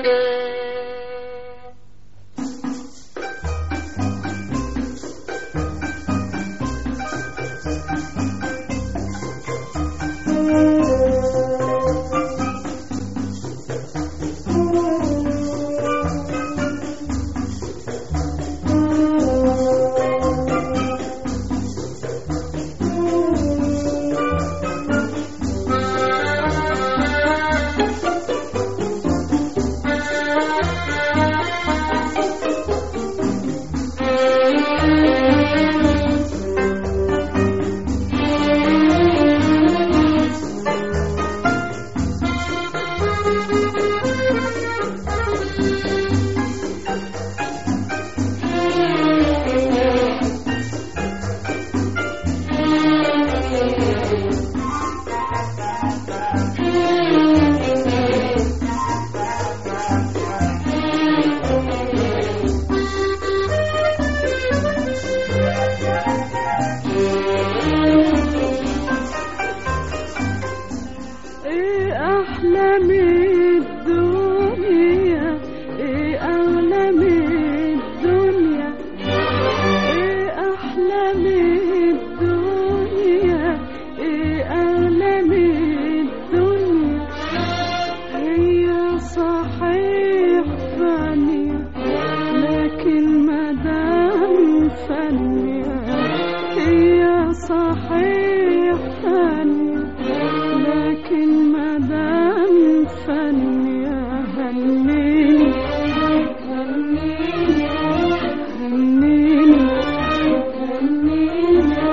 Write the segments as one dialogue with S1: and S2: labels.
S1: ايه احلى من الدنيا ايه اغلى من الدنيا ايه احلى من الدنيا ايه اغلى من الدنيا هي صحيح فانية لكن مدام فانية هي صحيح فانية لكن مدام فانية هنيني هنيني هنيني هنيني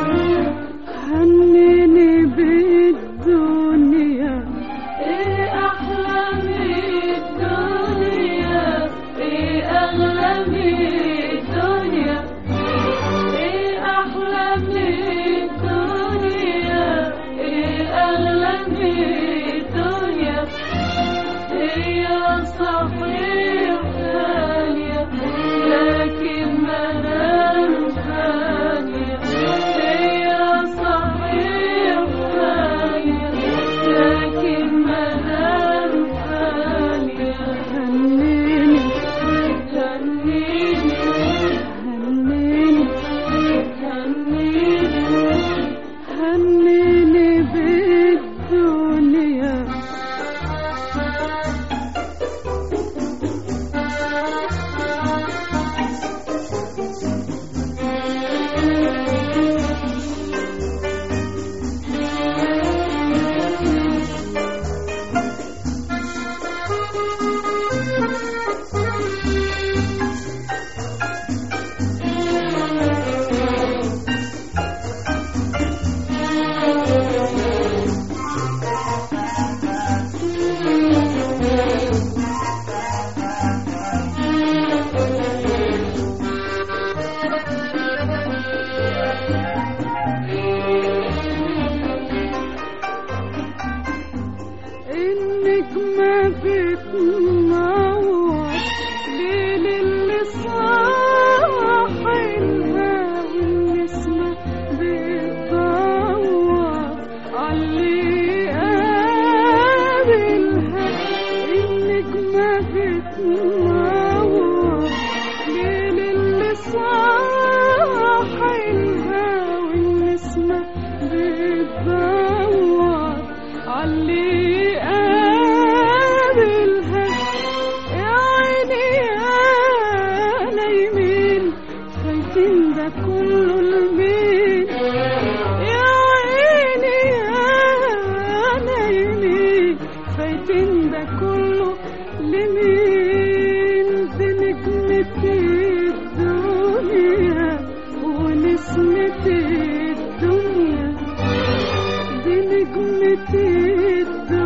S1: هنيني بالدنيا ايه احلى من الدنيا ايه اغلى من الدنيا ايه احلى من الدنيا ايه اغلى من الدنيا هي صحيح ثانية لكن مدام ثانية هي صحيح ثانية لكن مدام ثانية هنيني هنيني هنيني هنيني هنيني بالدنيا النجمة بتنور ليل اللي صاحنها والنسمة بتدور عاللي قابلها النجمة بتنور ليل اللي صاحنها والنسمة بتدور عاللي قابلها يا عيني يا نايمين خايفين ده كله لمين يا عيني يا نايمين خايفين ده كله لمين دي نجمة الدنيا ونسمة الدنيا دي نجمة الدنيا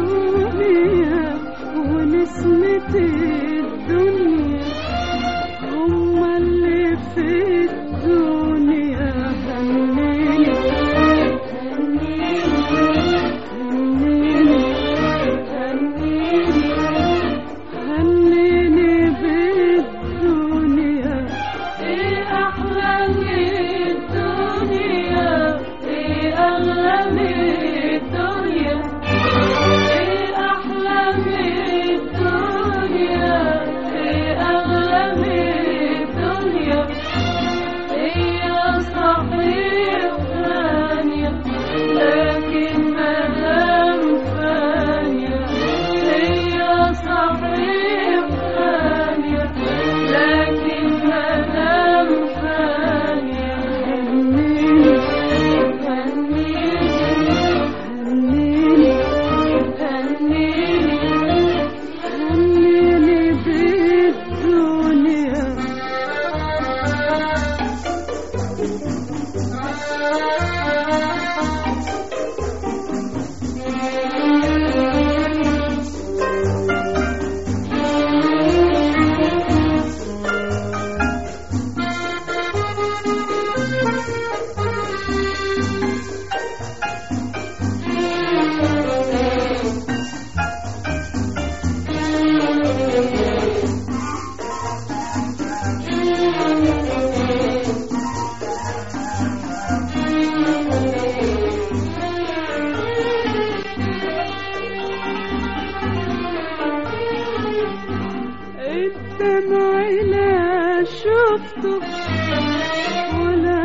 S1: شفته ولا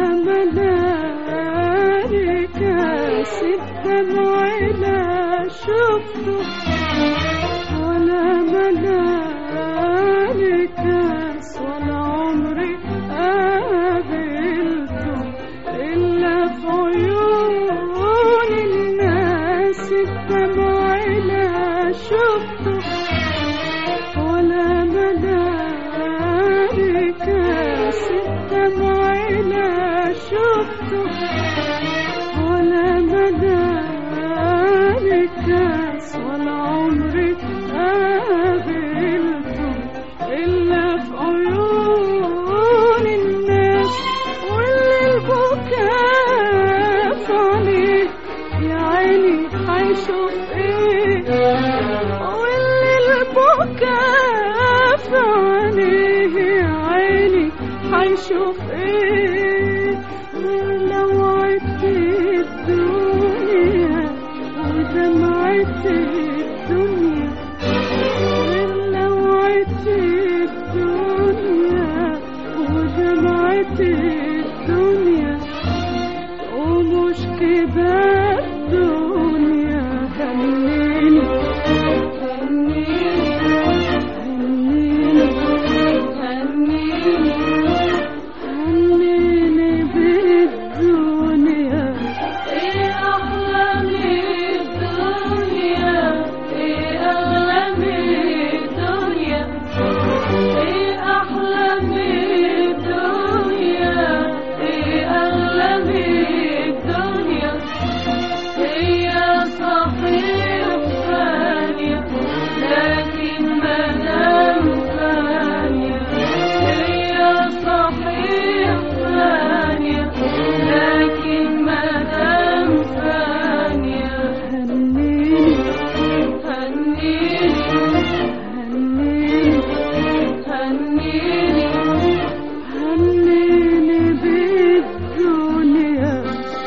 S1: ملائكة الدمع لا شفته ولا ملائكة ولا عمري قابلته إلا في عيون الناس الدمع لا شفته ولا ملائكة الدمع لا شفته ولا ملائكة ولا عمري قابلته إلا في عيون الناس واللي البكاء في عينيه يا عيني هيشوف ايه واللي البكاء في عينيه يا عيني هيشوف ايه لو عدت الدنيا ودمعت الدنيا لو عدت الدنيا ودمعت الدنيا ومش كده الدنيا هنيني هنيني هنيني هنيني بالدنيا ايه احلى من الدنيا ايه اغلى من الدنيا ايه احلى من الدنيا ايه اغلى من الدنيا هي صحيح فانية لكن ما دام فانية هي صحيح فانية لكن ما دام فانية هنيني هنيني هنيني هنيني هنيني بالدنيا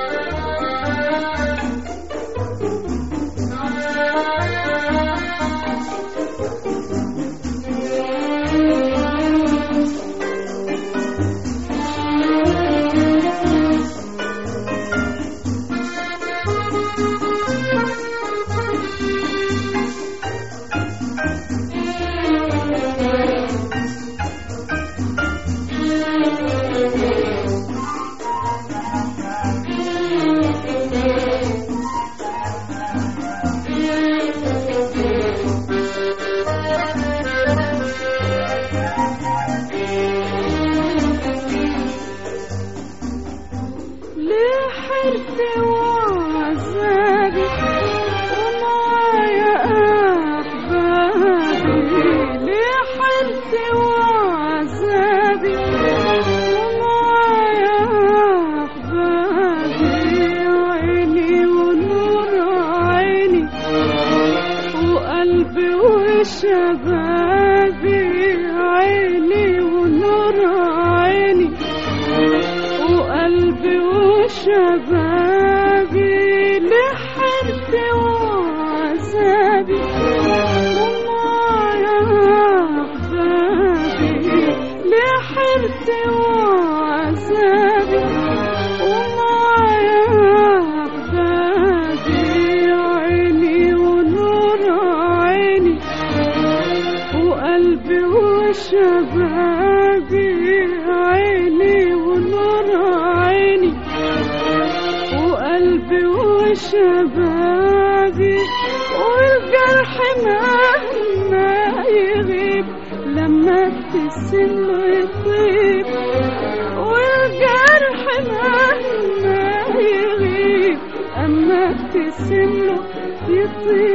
S1: ليه حرتي وعذابي ومعايا أحبابي ليه حرتي وعذابي ومعايا أحبابي عيني ونور عيني وقلبي وشبابي عيني ونور عيني وقلبي وشبابي لحرتي وعذابي ومعايا أحبابي لحرتي وعذابي ومعايا أحبابي عيني ونور عيني وقلبي وشبابي عيني ونور عيني وقلبي وشبابي والجرح مهما يغيب لما ابتسم له يطيب والجرح مهما يغيب اما ابتسم له يطيب